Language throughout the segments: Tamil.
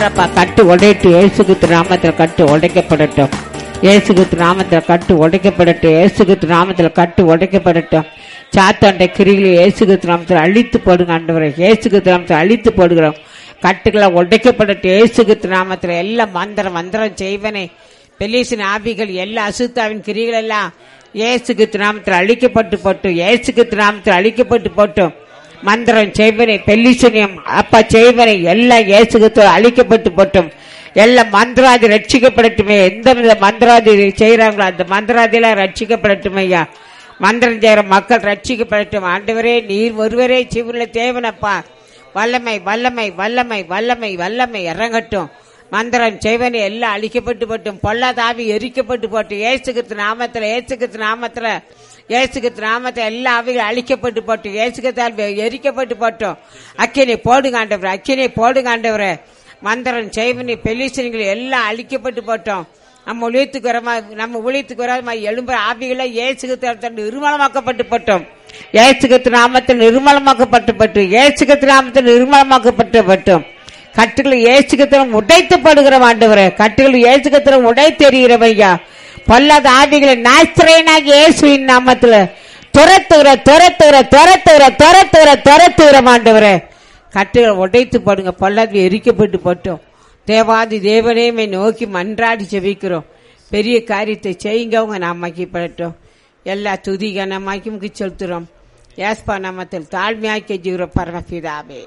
அப்பா, கட்டு உடைட்டு இயேசுகித்து நாமத்தில் கட்டு உடைக்கப்படட்டும் இயேசுகித்து நாமத்தில் கட்டு உடைக்கப்படட்டும் இயேசுகித்து நாமத்தில் கட்டு உடைக்கப்படட்டும் சாத்தாண்ட கிரிகளை இயேசுகித்து நாமத்தில் அழித்து போடுங்க ஆண்டவரை இயேசுகித்து நாமத்தில் அழித்து போடுகிறோம் கட்டுகளை உடைக்கப்படட்டும் இயேசுகித்து நாமத்தில் எல்லாம் மந்திரம் மந்திரம் செய்வனே பெலிசின் ஆவிகள் எல்லா அசுத்தாவின் கிரிகள் எல்லாம் இயேசுகித்து நாமத்தில் அழிக்கப்பட்டு போட்டும் இயேசுகித்து நாமத்தில் அழிக்கப்பட்டு போட்டும் மந்திரம் செய்வனை பெல்லிசனியம் அப்பா செய்வனை எல்லாம் இயேசுகத்தோடு அழிக்கப்பட்டு போட்டும் எல்லாம் மந்திராதி ரட்சிக்கப்படட்டுமே எந்த வித மந்திராதி செய்யறாங்களோ அந்த மந்திராதியெல்லாம் ரட்சிக்கப்படட்டும் ஐயா மந்திரம் செய்யற மக்கள் ரட்சிக்கப்படட்டும் ஆண்டவரே நீர் ஒருவரே சிவனில் தேவனப்பா வல்லமை வல்லமை வல்லமை வல்லமை வல்லமை இறங்கட்டும் மந்திரம் செய்வனை எல்லாம் அழிக்கப்பட்டு போட்டும் பொல்லாதாவி எரிக்கப்பட்டு போட்டும் ஏசுகித்து நாமத்துல ஏசுகித்து நாமத்துல ஏசுகித்து நாமத்தை எல்லா ஆவிகளும் அழிக்கப்பட்டு போட்டும் ஏசுகத்தால் எரிக்கப்பட்டு போட்டோம் அக்கினை போடுங்க ஆண்டவரே அக்கினை போடுங்க ஆண்டவரே மந்திரம் செய்வனி பெலிசனிகள் எல்லாம் அழிக்கப்பட்டு போட்டோம் நம்ம ஒழியத்துக்கு வரமா நம்ம ஒழியத்துக்கு வராம எழும்புற ஆவிகளை ஏசுகத்தால் நிர்மலமாக்கப்பட்டு போட்டோம் ஏசுகத்து நாமத்தில் நிர்மலமாக்கப்பட்டு பட்டு ஏசுகத்து நாமத்தில் நிர்மலமாக்கப்பட்டு பட்டோம் கட்டுகள் ஏசுகத்திரம் உடைத்துப்படுகிற ஆண்டவரே கட்டுகள் ஏசுகத்திரம் உடை தெரிகிறவையா பொல்லாத ஆவிகளை நாய்த்திரையனாகி இயேசுவின் நாமத்துல துரத்துகிற துரத்துகிற துரத்துகிற துரத்துகிற துரத்துகிற ஆண்டவரே கட்டுகளை உடைத்து போடுங்க பொல்லாது எரிக்கப்பட்டு போட்டோம் தேவாதி தேவனேமை நோக்கி மன்றாடி ஜெபிக்கிறோம் பெரிய காரியத்தை செய்யுங்க அவங்க நாம் மக்கிப்படட்டும் எல்லா துதி கனமாக்கி செலுத்துறோம் ஏஸ்பா நாமத்தில் தாழ்மையாக்கி ஜீவிர பரமபிதாவே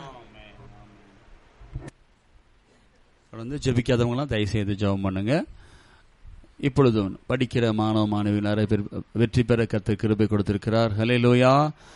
தொடர்ந்து ஜெபிக்காதவங்களாம் தயவு செய்து ஜெபம் பண்ணுங்க இப்பொழுதும் படிக்கிற மாணவ மாணவிகள் நிறைய பேர் வெற்றி பெற கத்து கிருபை கொடுத்திருக்கிறார் ஹலே லோயா